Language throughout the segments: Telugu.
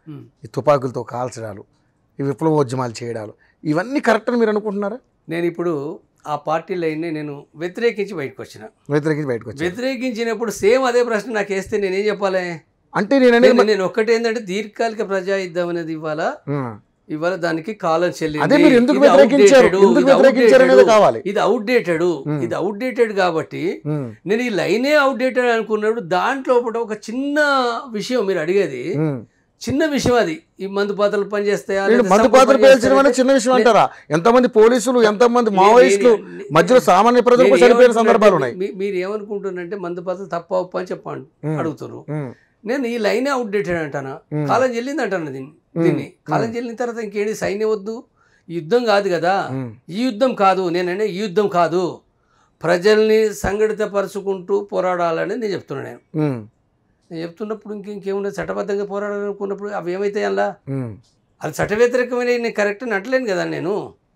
ఉమ్. ఈ తుపాకులతో కాల్చడాలు ఈ విప్లవోద్యమాలు చేయడాలు ఇవన్నీ కరెక్ట్ అని మీరు అనుకుంటున్నారా నేను ఇప్పుడు ఆ పార్టీ లైన్ని నేను వ్యతిరేకించి బయటకు వచ్చిన వ్యతిరేకించి బయటకు వచ్చి వ్యతిరేకించినప్పుడు సేమ్ అదే ప్రశ్న నాకు వేస్తే నేనేం చెప్పాలి అంటే నేను అనేది నేను నేను ఒక్కటి ఏంటంటే దీర్ఘకాలిక ప్రజా యుద్ధం అనేది ఇవాళ ఉమ్. ఇవాళ దానికి కాలం చెల్లింది అదే మీరు ఎందుకు ఇది వ్యతిరేకించారు outdated, ఎందుకు ఇది వ్యతిరేకించారు అనేది outdated, కావాలి ఇది అవుట్డేటెడ్ Hmm. ఇది అవుట్డేటెడ్ కాబట్టి ఉమ్. నేను ఈ లైనే అవుట్డేటెడ్ అనుకున్నప్పుడు దాంట్లో ఒకటి ఒక చిన్న విషయం మీరు అడిగేది ఉమ్. చిన్న విషయం అది ఈ మందు పాత్రలు పనిచేస్తాయా వీళ్ళు లేదా మందు సంపద పాత్ర పనిచేస్తాయా పేల్చడం అనేది చిన్న విషయం అంటారా ఎంతమంది పోలీసులు ఎంతమంది మావోయిస్టులు నేను- మధ్యలో సామాన్య ప్రజలు కూడా నేను చనిపోయిన సందర్భాలు ఉన్నాయి ఏమనుకుంటున్నానంటే, మీ- మీరు ఏమనుకుంటున్నారంటే మందు పాత్రలు తప్ప ఒప్ప అని చెప్పండి ఉమ్. అడుగుతారు ఉమ్. నేను ఈ లైనే అవుట్డేటెడ్ అంటానా ఉమ్. కాలం చెల్లింది అంటాను దీన్ని దీన్ని కాలం చెల్లిన తర్వాత ఇంకేంటి సైన్యం వద్దు ఈ యుద్ధం కాదు కదా ఉమ్. ఈ యుద్ధం కాదు నేనంటే ఈ యుద్ధం కాదు ప్రజల్ని సంఘటితపరుచుకుంటూ పోరాడాలని నేను చెప్తున్నాను నేను ఉమ్. నేను చెప్తున్నప్పుడు ఇంక ఇంకేముండదు చట్టబద్ధంగా పోరాడాలనుకున్నప్పుడు అవి ఏమైతాయి అలా ఉమ్. అది చట్ట వ్యతిరేకమైన నేను కరెక్ట్ అని అంటలేను కదా నేను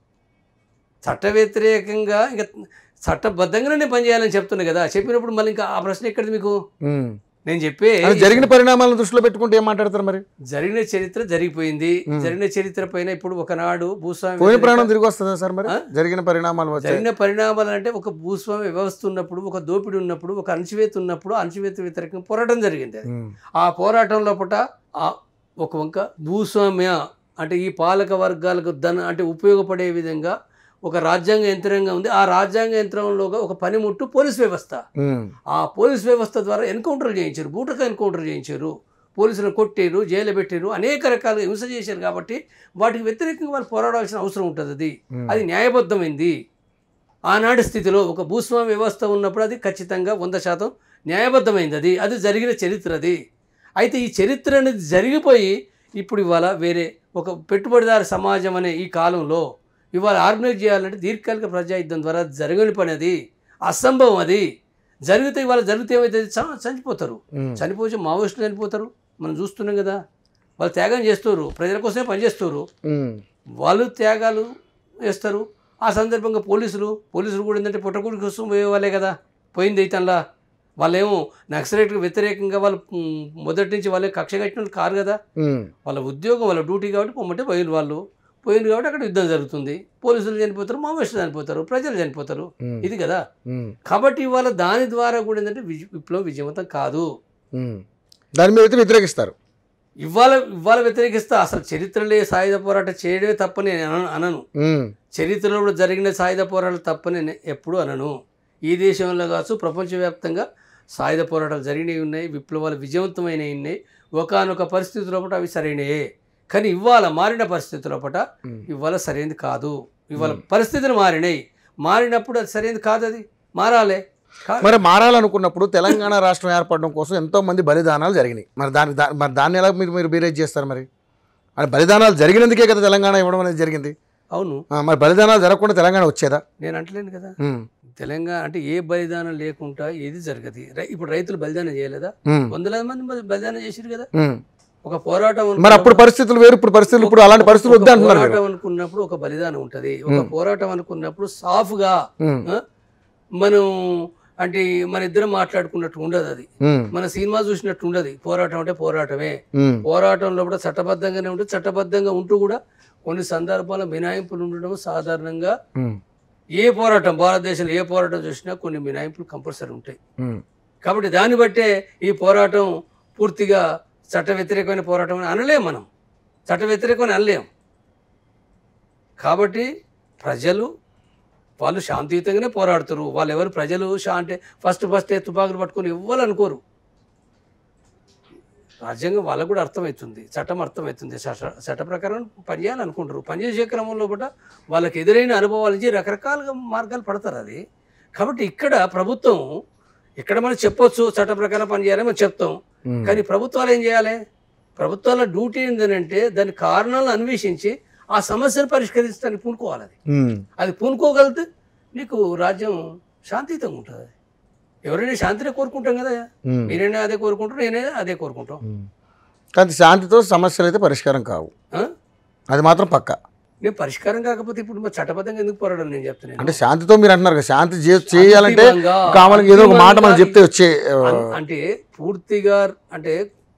చట్ట వ్యతిరేకంగా ఇంకా చట్టబద్ధంగానే నేను పనిచేయాలని చెప్తున్నా కదా చెప్పినప్పుడు మళ్ళీ ఇంకా ఆ ప్రశ్న ఎక్కడిది మీకు ఉమ్. నేను చెప్పే అది జరిగిన పరిణామాలను దృష్టిలో పెట్టుకుంటే ఏం మాట్లాడతారు మరి జరిగిన చరిత్ర జరిగిపోయింది జరిగిన చరిత్ర పైన ఇప్పుడు ఒకనాడు భూస్వామి పోయిన వ్యతిరేక- ప్రాణం తిరిగి వస్తుందా సార్ మరి ఆ? జరిగిన పరిణామాలు వచ్చాయి జరిగిన పరిణామాలు అంటే ఒక భూస్వామి వ్యవస్థ ఉన్నప్పుడు ఒక దోపిడీ ఉన్నప్పుడు ఒక అణచివేత ఉన్నప్పుడు అణచివేత వ్యతిరేకంగా పోరాటం జరిగింది అది ఉమ్. ఆ పోరాటం లోపల ఆ ఒక వంక భూస్వామ్య అంటే ఈ పాలక వర్గాలకు ధన అంటే ఉపయోగపడే విధంగా ఒక రాజ్యాంగ యంత్రాంగం ఉంది ఆ రాజ్యాంగ యంత్రంలో ఒక పనిముట్టు పోలీస్ వ్యవస్థ ఉమ్. ఆ పోలీస్ వ్యవస్థ ద్వారా ఎన్కౌంటర్లు చేయించారు బూటక ఎన్కౌంటర్ చేయించారు పోలీసులను కొట్టారు జైలు పెట్టారు అనేక రకాలుగా హింస చేశారు కాబట్టి వాటికి వ్యతిరేకంగా వాళ్ళు పోరాడాల్సిన అవసరం ఉంటుంది అది ఉమ్. అది న్యాయబద్ధమైంది ఆనాటి స్థితిలో ఒక భూస్వామ్య వ్యవస్థ ఉన్నప్పుడు అది ఖచ్చితంగా వంద శాతం న్యాయబద్ధమైంది అది అది జరిగిన చరిత్ర అది అయితే ఈ చరిత్ర అనేది జరిగిపోయి ఇప్పుడు ఇవాళ వేరే ఒక పెట్టుబడిదారు సమాజం అనే ఈ కాలంలో ఇవాళ ఆర్గనైజ్ చేయాలంటే దీర్ఘకాలిక ప్రజాయుద్ధం ద్వారా జరగని పని అది అసంభవం అది జరిగితే ఇవాళ జరిగితే ఏమవుతుంది చ- చనిపోతారు ఉమ్. చనిపోతే మావోయిస్టులు చనిపోతారు మనం చూస్తున్నాం కదా వాళ్ళు త్యాగం చేస్తారు ప్రజల కోసమే పనిచేస్తారు ఉమ్. వాళ్ళు త్యాగాలు చేస్తారు ఆ సందర్భంగా పోలీసులు పోలీసులు కూడా ఏంటంటే పుట్టకూడి కోసం పోయే వాళ్ళే కదా పోయింది అయితేలా వాళ్ళేమో నక్సలైట్కి వ్యతిరేకంగా వాళ్ళు మ్, మొదటి నుంచి వాళ్ళే కక్ష కట్టిన వాళ్ళు కారు కదా ఉమ్. వాళ్ళ ఉద్యోగం వాళ్ళ డ్యూటీ కాబట్టి పొమ్మంటే పోయిన వాళ్ళు పోయింది కాబట్టి అక్కడ యుద్ధం జరుగుతుంది పోలీసులు చనిపోతారు మావోయిస్టులు చనిపోతారు ప్రజలు చనిపోతారు ఉమ్. ఇది కదా ఉమ్. కాబట్టి ఇవాళ దాని ద్వారా కూడా ఏంటంటే విజ- విప్లవం విజయవంతం కాదు ఉమ్. దాని మీద అయితే వ్యతిరేకిస్తారు ఇవాళ ఇవాళ వ్యతిరేకిస్తా అసలు చరిత్రలే సాయుధ పోరాటం చేయడమే తప్పని నేను అన- అనను ఉమ్. చరిత్రలో కూడా జరిగిన సాయుధ పోరాటాలు తప్పని నేను ఎప్పుడూ అనను ఈ దేశంలో కావచ్చు ప్రపంచవ్యాప్తంగా సాయుధ పోరాటాలు జరిగినవి ఉన్నాయి విప్లవాలు విజయవంతమైనవి ఉన్నాయి ఒకనొక పరిస్థితి లోపల అవి సరైనయే కానీ ఇవాళ మారిన పరిస్థితి లోపల ఉమ్. ఇవాళ సరైనది కాదు ఇవాళ పరిస్థితులు మారినాయి మారినప్పుడు అది సరైనది కాదు అది మారాలే కా- మరి మారాలనుకున్నప్పుడు తెలంగాణ రాష్ట్రం ఏర్పడడం కోసం ఎంతో మంది బలిదానాలు జరిగినాయి మరి దాని దా- మరి దాన్ని ఎలా మీరు మీరు బీరేజ్ చేస్తారు మరి అంటే బలిదానాలు జరిగినందుకే కదా తెలంగాణ ఇవ్వడం అనేది జరిగింది అవును ఆ, మరి బలిదానాలు జరగకుండా తెలంగాణ వచ్చేదా నేను అంటలేను కదా ఉమ్. తెలంగాణ అంటే ఏ బలిదానం లేకుండా ఏది జరగదు రై- ఇప్పుడు రైతులు బలిదానం చేయలేదా ఉమ్. వందలాది మంది బలి- బలిదానం చేసిరు కదా ఉమ్. ఒక పోరాటం మరి అప్పుడు పరిస్థితులు వేరు ఇప్పుడు పరిస్థితులు ఇప్పుడు అలాంటి పరిస్థితులు ఒక వద్దు అంటున్నారు మీరు. పోరాటం అనుకున్నప్పుడు ఒక బలిదానం ఉంటది ఒక పోరాటం అనుకున్నప్పుడు సాఫ్గా ఉమ్. ఆ, మనం అంటే మన ఇద్దరం మాట్లాడుకున్నట్టు ఉండదు అది ఉమ్. మన సినిమా చూసినట్టు ఉండదు పోరాటం అంటే పోరాటమే ఉమ్. పోరాటంలో కూడా చట్టబద్ధంగానే ఉంటుంది చట్టబద్ధంగా ఉంటూ కూడా కొన్ని సందర్భాల్లో మినాయింపులు ఉండడం సాధారణంగా ఉమ్. ఏ పోరాటం భారతదేశంలో ఏ పోరాటం చూసినా కొన్ని మినాయింపులు కంపల్సరీ ఉంటాయి ఉమ్. కాబట్టి దాన్ని బట్టే ఈ పోరాటం పూర్తిగా చట్ట వ్యతిరేకమైన పోరాటం అని అనలేం మనం చట్ట వ్యతిరేకమని అనలేం కాబట్టి ప్రజలు వాళ్ళు శాంతియుతంగానే పోరాడుతారు వాళ్ళు ఎవరు ప్రజలు శా అంటే ఫస్ట్ ఫస్ట్ తుపాకులు పట్టుకొని ఇవ్వాలి అనుకోరు రాజ్యాంగం వాళ్ళకు కూడా అర్థమవుతుంది చట్టం అర్థమవుతుంది చట్ట చట్ట ప్రకారం పనిచేయాలనుకుంటారు పనిచేసే క్రమంలో కూడా వాళ్ళకి ఎదురైన అనుభవాల నుంచి రకరకాలుగా మార్గాలు పడతారు అది కాబట్టి ఇక్కడ ప్రభుత్వం ఇక్కడ మనం చెప్పొచ్చు చట్ట ప్రకారం పనిచేయాలని మనం చెప్తాం ఉమ్. కానీ ప్రభుత్వాలు ఏం చేయాలి ప్రభుత్వాల డ్యూటీ ఏంటంటే దాని కారణాలను అన్వేషించి ఆ సమస్యను పరిష్కరించడానికి పూనుకోవాలి అది ఉమ్. అది పూనుకోగలిగితే నీకు రాజ్యం శాంతియుతంగా ఉంటుంది ఎవరైనా శాంతిని కోరుకుంటాం కదా ఉమ్. మీరైనా అదే కోరుకుంటారు నేనైనా అదే కోరుకుంటాం ఉమ్. కానీ శాంతితో సమస్యలు అయితే పరిష్కారం కావు ఆ? అది మాత్రం పక్క నేను పరిష్కారం కాకపోతే ఇప్పుడు మరి చట్టబద్ధంగా ఎందుకు పోరాడని నేను చెప్తున్నాను అంటే శాంతితో మీరు అంటున్నారు కదా శాంతి చే- చేయాలంటే అంతిమంగా- కావాలని ఏదో ఒక మాట మనం అంతిమంగా చెప్తే వచ్చే ఆ, అన్- అంటే పూర్తిగా అంటే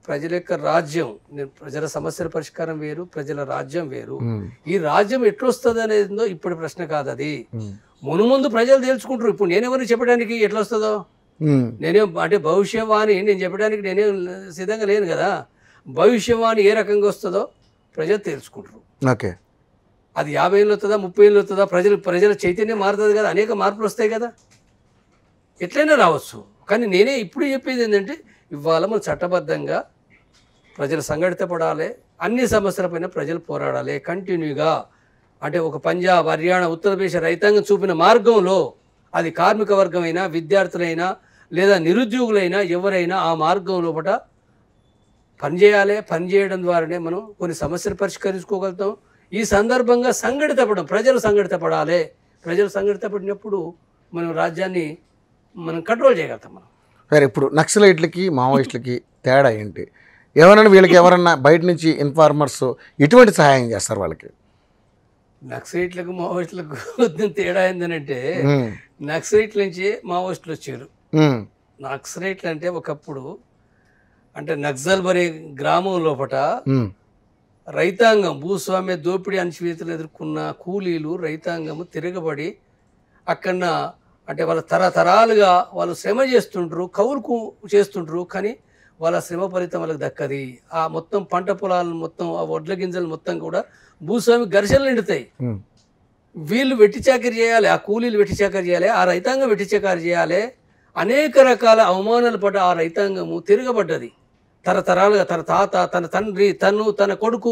ప్రజల యొక్క రాజ్యం నేను ప్రజల సమస్యల పరిష్కారం వేరు ప్రజల రాజ్యం వేరు ఉమ్, ఈ రాజ్యం ఎట్లొస్తుంది అనేది ఇప్పుడు ప్రశ్న కాదు అది ఉమ్, మును ముందు ప్రజలు తెలుసుకుంటారు ఇప్పుడు నేనెవరిని చెప్పడానికి ఎట్లా వస్తుందో ఉమ్, నేనేం అంటే భవిష్యవాణి నేను చెప్పడానికి నేనేం సిద్ధంగా లేను కదా భవిష్యవాణి ఏ రకంగా వస్తుందో ప్రజలు తెలుసుకుంటారు ఓకే అది యాభై ఏళ్ళు వస్తుందా ముప్పై ఏళ్ళు వస్తుందా ప్రజలు ప్రజల చైతన్యం మారుతుంది కదా అనేక మార్పులు వస్తాయి కదా ఎట్లయినా రావచ్చు కానీ నేనే ఇప్పుడు చెప్పేది ఏంటంటే ఇవాళ మనం చట్టబద్ధంగా ప్రజలు సంఘటిత పడాలి అన్ని సమస్యలపైన ప్రజలు పోరాడాలి కంటిన్యూగా అంటే ఒక పంజాబ్ హర్యానా ఉత్తరప్రదేశ్ రైతాంగం చూపిన మార్గంలో అది కార్మిక వర్గమైనా విద్యార్థులైనా లేదా నిరుద్యోగులైనా ఎవరైనా ఆ మార్గం లోపల పనిచేయాలి పనిచేయడం ద్వారానే మనం కొన్ని సమస్యలు పరిష్కరించుకోగలుగుతాం ఈ సందర్భంగా సంఘటిత పడడం ప్రజలు సంఘటిత పడాలి ప్రజలు సంఘటిత పడినప్పుడు మనం రాజ్యాన్ని మనం కంట్రోల్ చేయగలుగుతాం మనం సరే ఇప్పుడు నక్సలైట్లకి మావోయిస్టులకి తేడా ఏంటి ఎవరైనా వీళ్ళకి ఎవరన్నా బయట నుంచి ఇన్ఫార్మర్స్ ఎటువంటి సహాయం చేస్తారు వాళ్ళకి నక్సలైట్లకు మావోయిస్టులకు తేడా ఏంటంటే ఉమ్, నక్సలైట్ల నుంచి మావోయిస్టులు వచ్చారు ఉమ్, నక్సలైట్లు అంటే ఒకప్పుడు అంటే నక్సల్బరీ గ్రామం లోపట ఉమ్, రైతాంగం భూస్వామ్య దోపిడీ అణచివేతలు ఎదుర్కొన్న కూలీలు రైతాంగము తిరగబడి అక్కడ అంటే వాళ్ళ తరతరాలుగా వాళ్ళు శ్రమ చేస్తుంటారు కౌలుకు చేస్తుంటారు కానీ వాళ్ళ శ్రమ ఫలితం వాళ్ళకి దక్కది ఆ మొత్తం పంట పొలాలు మొత్తం ఆ వడ్ల గింజలు మొత్తం కూడా భూస్వామి ఘర్షణలు నిండుతాయి ఉమ్, వీళ్ళు వెట్టి చాకరీ చేయాలి ఆ కూలీలు వెట్టి చాకరీ చేయాలి ఆ రైతాంగం వెట్టి చాకరీ చేయాలి అనేక రకాల అవమానాలు పడ్డ ఆ రైతాంగము తిరగబడ్డది తరతరాలుగా తన తాత తన తండ్రి తను తన కొడుకు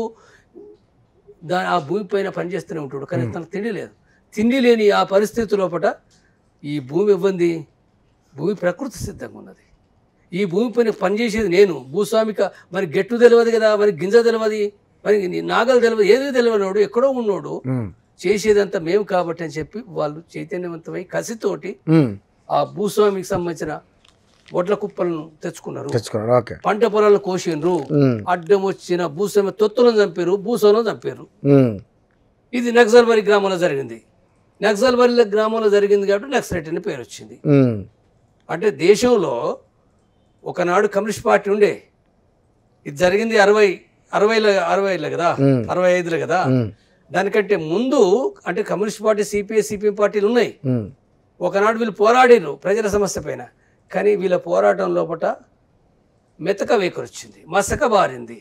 దా ఆ భూమి పైన పనిచేస్తూనే ఉంటాడు కానీ తనకు తిండి లేదు తిండి లేని ఆ పరిస్థితి లోపల ఈ భూమి ఇవ్వంది భూమి ప్రకృతి సిద్ధంగా ఉన్నది ఈ భూమి పైన పనిచేసేది నేను భూస్వామిక మరి గెట్టు తెలియదు కదా మరి గింజ తెలియదు మరి నీ నాగలు తెలియదు ఏది తెలియనోడు ఎక్కడో ఉన్నోడు ఉమ్, చేసేదంతా మేము కాబట్టి అని చెప్పి వాళ్ళు చైతన్యవంతమై కసితోటి ఉమ్, ఆ భూస్వామికి సంబంధించిన వడ్ల కుప్పలను తెచ్చుకున్నారు తెచ్చుకున్నాడు ఓకే పంట పొలాలను కోసిండ్రు ఉమ్, అడ్డం వచ్చిన భూస్వామి తొత్తులను చంపారు భూస్వాములను చంపారు ఉమ్, ఇది నక్సల్బరి గ్రామంలో జరిగింది నక్సల్బరి గ్రామంలో జరిగింది కాబట్టి నక్సలైట్ అని పేరు వచ్చింది ఉమ్, అంటే దేశంలో ఒకనాడు కమ్యూనిస్ట్ పార్టీ ఉండే ఇది జరిగింది అరవై అరవైలో అరవైలో కదా ఉమ్, అరవై ఐదులో కదా ఉమ్, దానికంటే ముందు అంటే కమ్యూనిస్ట్ పార్టీ సిపిఐ సిపిఎం పార్టీలు ఉన్నాయి ఉమ్, ఒకనాడు వీళ్ళు పోరాడిరు ప్రజల సమస్య పైన కానీ వీళ్ళ పోరాటం లోపట మెతక వేకొచ్చింది మసక బారింది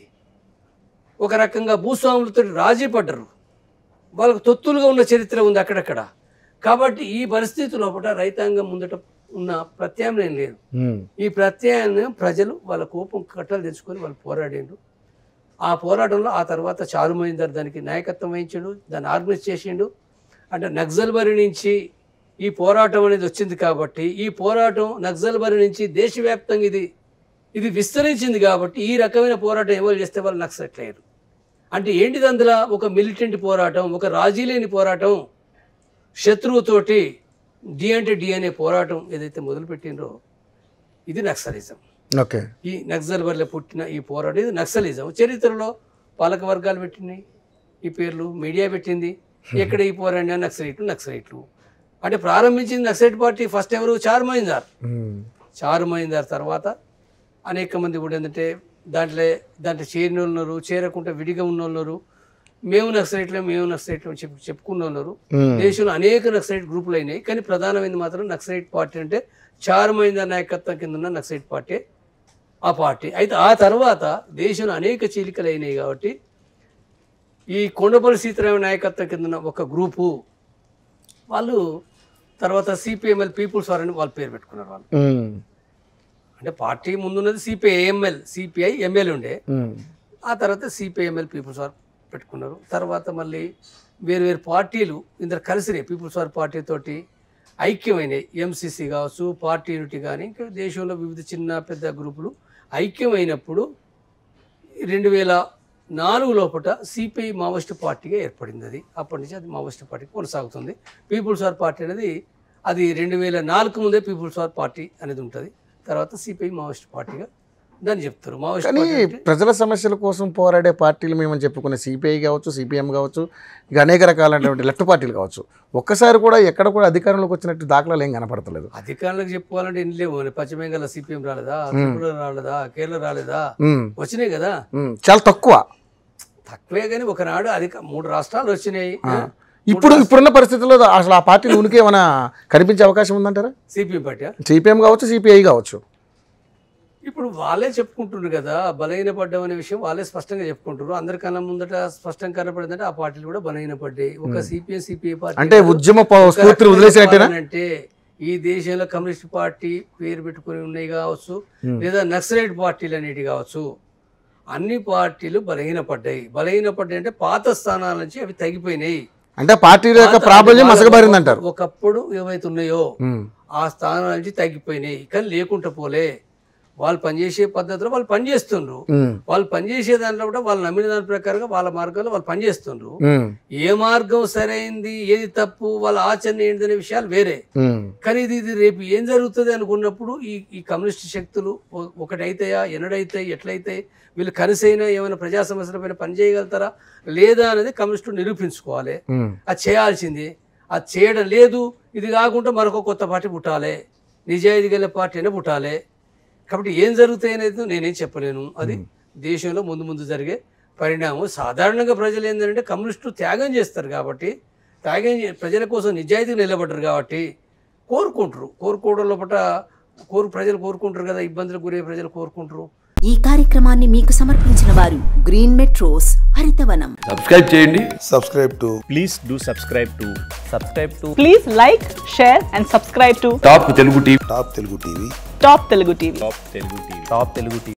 ఒక రకంగా భూస్వాములతో రాజీ పడ్డరు వాళ్ళకు తొత్తులుగా ఉన్న చరిత్ర ఉంది అక్కడక్కడ కాబట్టి ఈ పరిస్థితి లోపల రైతాంగం ముందట ఉన్న ప్రత్యామ్నాయం లేదు ఉమ్, ఈ ప్రత్యామ్నాయం ప్రజలు వాళ్ళ కోపం కట్టలు తెచ్చుకొని వాళ్ళు పోరాడిండు ఆ పోరాటంలో ఆ తర్వాత చారుమహేందర్ దానికి నాయకత్వం వహించాడు దాన్ని ఆర్గనైజ్ చేసిండు అంటే నక్సల్బరి నుంచి ఈ పోరాటం అనేది వచ్చింది కాబట్టి ఈ పోరాటం నక్సల్బరి నుంచి దేశవ్యాప్తంగా ఇది ఇది విస్తరించింది కాబట్టి ఈ రకమైన పోరాటం ఎవరు చేస్తే వాళ్ళు నక్సలెట్ అయ్యారు అంటే ఏంటిది అందులో ఒక మిలిటెంట్ పోరాటం ఒక రాజీ లేని పోరాటం శత్రువుతోటి డి అంటే డి అనే పోరాటం ఏదైతే మొదలుపెట్టిండ్రో ఇది నక్సలిజం ఓకే ఈ నక్సల్ వల్ల పుట్టిన ఈ పోరాటం ఇది నక్సలిజం చరిత్రలో పాలక వర్గాలు పెట్టినాయి ఈ పేర్లు మీడియా పెట్టింది ఎక్కడ ఈ పోరాడినా నక్సలైట్లు నక్సలైట్లు అంటే ప్రారంభించింది నక్సలైట్ పార్టీ ఫస్ట్ ఎవరు చారు మహిందార్ ఉమ్, చారు మహిందార్ తర్వాత అనేక మంది కూడా ఏంటంటే దాంట్లో దాంట్లో చేరిన వాళ్ళు ఉన్నారు చేరకుండా విడిగా ఉన్న వాళ్ళు ఉన్నారు మేము నక్సలైట్లు మేము నక్సలైట్లు అని చెప్పి చెప్పుకున్న వాళ్ళు ఉన్నారు ఉమ్, దేశంలో అనేక నక్సలైట్ గ్రూపులు అయినాయి కానీ ప్రధానమైనది మాత్రం నక్సలైట్ పార్టీ అంటే చారుమైంద నాయకత్వం కింద ఉన్న నక్సలైట్ పార్టీ ఆ పార్టీ అయితే ఆ తర్వాత దేశంలో అనేక చీలికలు అయినాయి కాబట్టి ఈ కొండపల్లి సీతారామ నాయకత్వం కింద ఉన్న ఒక గ్రూపు వాళ్ళు తర్వాత సిపిఎంఎల్ పీపుల్స్ వార్ అని వాళ్ళ పేరు పెట్టుకున్నారు వాళ్ళు ఉమ్, అంటే పార్టీ ముందున్నది సిపిఐ ఎంఎల్ సిపిఐ ఎంఎల్ ఉండే ఉమ్, ఆ తర్వాత సిపిఐఎంఎల్ పీపుల్స్ వార్ పెట్టుకున్నారు తర్వాత మళ్ళీ వేరు వేరు పార్టీలు ఇందరు కలిసినాయి పీపుల్స్ వార్ పార్టీ తోటి ఐక్యమైనవి ఎంసీసీ కావచ్చు పార్టీ యూనిటీ కానీ ఇంకా దేశంలో వివిధ చిన్న పెద్ద గ్రూపులు ఐక్యమైనప్పుడు రెండు వేల నాలుగు లోపల సిపిఐ మావోయిస్ట్ పార్టీగా ఏర్పడింది అది అప్పటి నుంచి అది మావోయిస్ట్ పార్టీ కొనసాగుతుంది పీపుల్స్ వార్ పార్టీ అనేది అది రెండు వేల నాలుగు ముందే పీపుల్స్ వార్ పార్టీ అనేది ఉంటుంది తర్వాత సిపిఐ మావోయిస్ట్ పార్టీగా దాన్ని చెప్తారు మావోయిస్ట్ కానీ పార్టీ అంటే ప్రజల సమస్యల కోసం పోరాడే పార్టీలు మేము చెప్పుకునే సిపిఐ కావచ్చు సిపిఎం కావచ్చు ఇక అనేక రకాలైనటువంటి లెఫ్ట్ పార్టీలు కావచ్చు ఒక్కసారి కూడా ఎక్కడ కూడా అధికారంలోకి వచ్చినట్టు దాఖలాలు ఏం కనపడతలేదు అధికారులకు చెప్పుకోవాలంటే ఎన్ని లేవు పశ్చిమ బెంగాల్ సిపిఎం రాలేదా త్రిపుర రాలేదా కేరళ రాలేదా ఉమ్, వచ్చినాయి కదా ఉమ్, చాలా తక్కువ తక్కువే కానీ ఒకనాడు అధిక మూడు రాష్ట్రాలు వచ్చినాయి ఇప్పుడు ఇప్పుడున్న పరిస్థితుల్లో అసలు ఆ పార్టీ ఉనికి ఏమైనా కనిపించే అవకాశం ఉందంటారా సిపిఎం పార్టీ సిపిఎం కావచ్చు సిపిఐ కావచ్చు ఇప్పుడు వాళ్ళే చెప్పుకుంటున్నారు కదా బలహీనపడ్డం అనే విషయం వాళ్ళే స్పష్టంగా చెప్పుకుంటారు అందరికన్నా ముందట స్పష్టంగా కనపడిందంటే ఆ పార్టీలు కూడా బలహీనపడ్డాయి ఒక సిపిఎం సిపిఐ పార్టీ అంటే ఉద్యమ ప- స్ఫూర్తిని వదిలేసినట్టేనా అంటే ఈ దేశంలో కమ్యూనిస్ట్ పార్టీ పేరు పెట్టుకుని ఉన్నాయి కావచ్చు లేదా నక్సలైట్ పార్టీలు అనేవి కావచ్చు అన్ని పార్టీలు బలహీనపడ్డాయి బలహీనపడ్డాయి అంటే పాత స్థానాల నుంచి అవి తగ్గిపోయినాయి అంటే ఆ పార్టీల యొక్క ప్రాబల్యం మసకబారిందంటారు ఒకప్పుడు ఏవైతే ఉన్నాయో ఉమ్, ఆ స్థానాల నుంచి తగ్గిపోయినాయి కానీ లేకుండా పోలే వాళ్ళు పనిచేసే పద్ధతిలో వాళ్ళు పనిచేస్తుండ్రు ఉమ్, వాళ్ళు పనిచేసే దాంట్లో కూడా వాళ్ళు నమ్మిన దాని ప్రకారంగా వాళ్ళ మార్గంలో వాళ్ళు పనిచేస్తుండ్రు ఉమ్, ఏ మార్గం సరైంది ఏది తప్పు వాళ్ళ ఆచరణ ఏంటనే విషయాలు వేరే ఉమ్, కానీ ఇది ఇది రేపు ఏం జరుగుతుంది అనుకున్నప్పుడు ఈ ఈ కమ్యూనిస్ట్ శక్తులు ఒ- ఒకటైతాయా ఎన్నడైతాయి ఎట్లయితాయి వీళ్ళు కలిసైనా ఏమైనా ప్రజా సమస్యల పైన పని చేయగలుగుతారా లేదా అనేది కమ్యూనిస్టులు నిరూపించుకోవాలి ఉమ్. అది చేయాల్సింది అది చేయడం లేదు ఇది కాకుండా మరొక కొత్త పార్టీ పుట్టాలి నిజాయితీ గల పార్టీ అయినా పుట్టాలి కాబట్టి ఏం జరుగుతాయి అనేది నేనేం చెప్పలేను అది దేశంలో ముందు ముందు జరిగే పరిణామం సాధారణంగా ప్రజలు ఏంటంటే కమ్యూనిస్టులు త్యాగం చేస్తారు కాబట్టి త్యాగం చే- ప్రజల కోసం నిజాయితీగా నిలబడ్డారు కాబట్టి కోరుకుంటారు కోరుకోవడం లోపల కోరు ప్రజలు కోరుకుంటారు కదా ఇబ్బందులకు గురయ్యే ప్రజలు కోరుకుంటారు ఈ కార్యక్రమాన్ని మీకు సమర్పించిన వారు గ్రీన్ మెట్రోస్ హరితవనం సబ్స్క్రైబ్ చేయండి subscribe to please do subscribe to subscribe to Please like, share, and subscribe to top Telugu TV Top Telugu TV. Top Telugu TV. top telugu tv top telugu tv